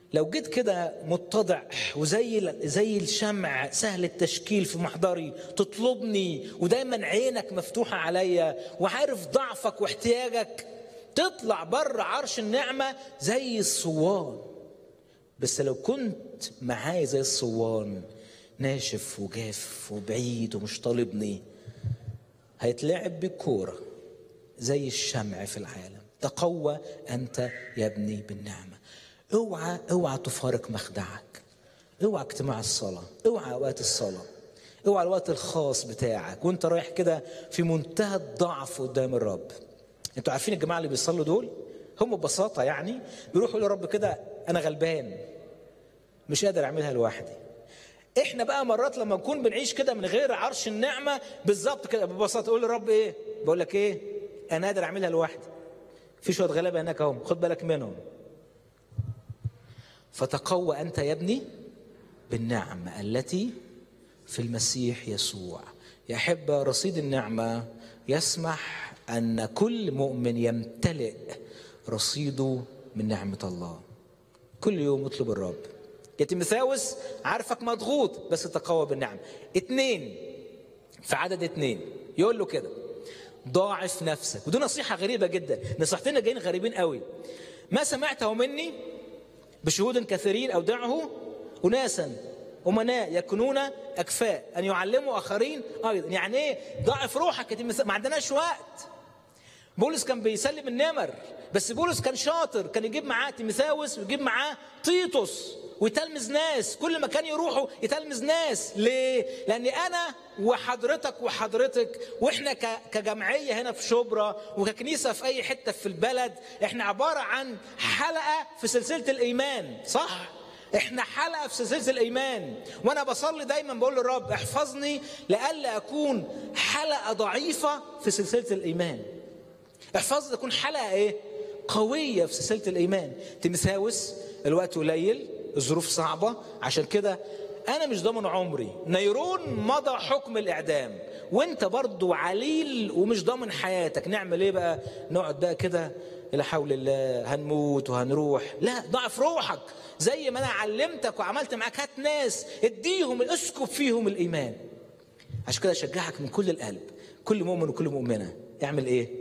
لو جيت كده متضع وزي زي الشمع سهل التشكيل في محضري تطلبني ودايما عينك مفتوحه عليا وعارف ضعفك واحتياجك تطلع بره عرش النعمه زي الصوان بس لو كنت معايا زي الصوان ناشف وجاف وبعيد ومش طالبني هيتلعب بالكوره زي الشمع في العالم تقوى انت يا ابني بالنعمه اوعى اوعى تفارق مخدعك اوعى اجتماع الصلاه اوعى اوقات الصلاه اوعى الوقت الخاص بتاعك وانت رايح كده في منتهى الضعف قدام الرب انتوا عارفين الجماعه اللي بيصلوا دول هم ببساطه يعني بيروحوا للرب كده انا غلبان مش قادر اعملها لوحدي احنا بقى مرات لما نكون بنعيش كده من غير عرش النعمه بالظبط كده ببساطه اقول للرب ايه بقول لك ايه انا قادر اعملها لوحدي في شويه غلابه هناك اهم خد بالك منهم فتقوى انت يا ابني بالنعمه التي في المسيح يسوع يحب رصيد النعمه يسمح ان كل مؤمن يمتلئ رصيده من نعمه الله كل يوم اطلب الرب يا تيموثاوس عارفك مضغوط بس تقوى بالنعمه اتنين في عدد اتنين يقول له كده ضاعف نفسك ودي نصيحه غريبه جدا نصيحتنا جايين غريبين قوي ما سمعته مني بشهود كثيرين اودعه اناسا امناء يكونون اكفاء ان يعلموا اخرين ايضا يعني ايه ضاعف روحك يا تيموثاوس ما عندناش وقت بولس كان بيسلم النمر بس بولس كان شاطر كان يجيب معاه تيموثاوس ويجيب معاه تيتوس ويتلمذ ناس كل ما كان يروحوا يتلمذ ناس ليه لان انا وحضرتك وحضرتك واحنا كجمعيه هنا في شبرا وككنيسه في اي حته في البلد احنا عباره عن حلقه في سلسله الايمان صح احنا حلقه في سلسله الايمان وانا بصلي دايما بقول للرب احفظني لئلا اكون حلقه ضعيفه في سلسله الايمان احفظني اكون حلقه ايه قويه في سلسله الايمان تيموثاوس الوقت قليل الظروف صعبة عشان كده أنا مش ضامن عمري نيرون مضى حكم الإعدام وأنت برضو عليل ومش ضامن حياتك نعمل إيه بقى نقعد بقى كده لا حول الله هنموت وهنروح لا ضعف روحك زي ما أنا علمتك وعملت معاك هات ناس اديهم اسكب فيهم الإيمان عشان كده أشجعك من كل القلب كل مؤمن وكل مؤمنة اعمل إيه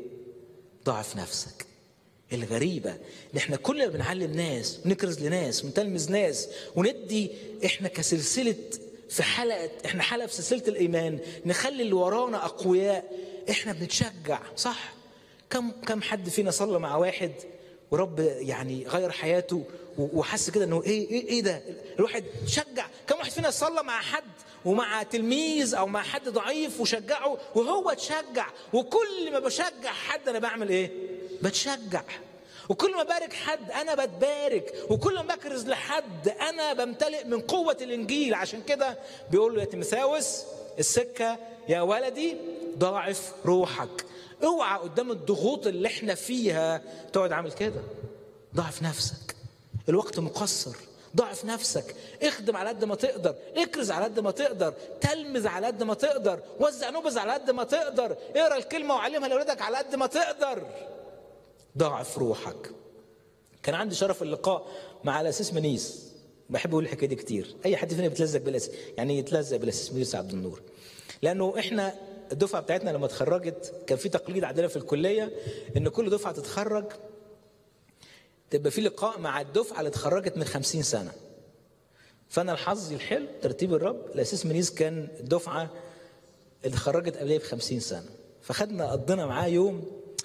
ضعف نفسك الغريبة ان احنا كلنا بنعلم ناس ونكرز لناس ونتلمذ ناس وندي احنا كسلسلة في حلقة احنا حلقة في سلسلة الإيمان نخلي اللي ورانا أقوياء احنا بنتشجع صح كم كم حد فينا صلى مع واحد ورب يعني غير حياته وحس كده انه ايه ايه ايه ده الواحد شجع كم واحد فينا صلى مع حد ومع تلميذ او مع حد ضعيف وشجعه وهو اتشجع وكل ما بشجع حد انا بعمل ايه بتشجع وكل ما بارك حد انا بتبارك وكل ما بكرز لحد انا بمتلئ من قوه الانجيل عشان كده بيقول له يا تيموثاوس السكه يا ولدي ضاعف روحك اوعى قدام الضغوط اللي احنا فيها تقعد عامل كده ضاعف نفسك الوقت مقصر ضعف نفسك اخدم على قد ما تقدر اكرز على قد ما تقدر تلمذ على قد ما تقدر وزع نبذ على قد ما تقدر اقرا الكلمه وعلمها لاولادك على قد ما تقدر ضاعف روحك كان عندي شرف اللقاء مع الاسيس منيس بحب اقول الحكايه دي كتير اي حد فينا بيتلزق بالاسيس يعني يتلزق بالاسيس منيس عبد النور لانه احنا الدفعه بتاعتنا لما اتخرجت كان في تقليد عندنا في الكليه ان كل دفعه تتخرج تبقى في لقاء مع الدفعه اللي اتخرجت من خمسين سنه فانا الحظ الحلو ترتيب الرب الاسيس منيس كان الدفعه اللي اتخرجت قبليه ب 50 سنه فخدنا قضينا معاه يوم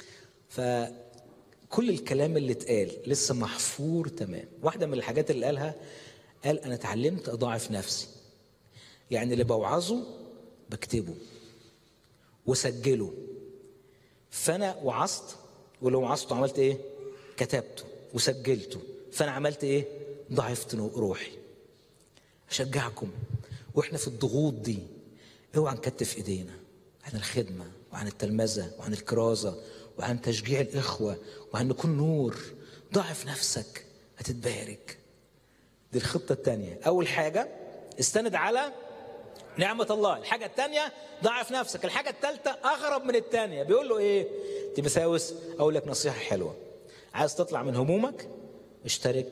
فكل الكلام اللي اتقال لسه محفور تمام واحده من الحاجات اللي قالها قال انا اتعلمت اضاعف نفسي يعني اللي بوعظه بكتبه وسجله فانا وعظت ولو وعظته عملت ايه كتبته وسجلته فانا عملت ايه ضعفت روحي اشجعكم واحنا في الضغوط دي اوعى نكتف ايدينا عن الخدمه وعن التلمذه وعن الكرازه وعن تشجيع الاخوه وعن نكون نور ضعف نفسك هتتبارك دي الخطه الثانيه اول حاجه استند على نعمة الله الحاجة الثانية ضعف نفسك الحاجة الثالثة أغرب من الثانية بيقول له إيه تيمساوس أقول لك نصيحة حلوة عايز تطلع من همومك اشترك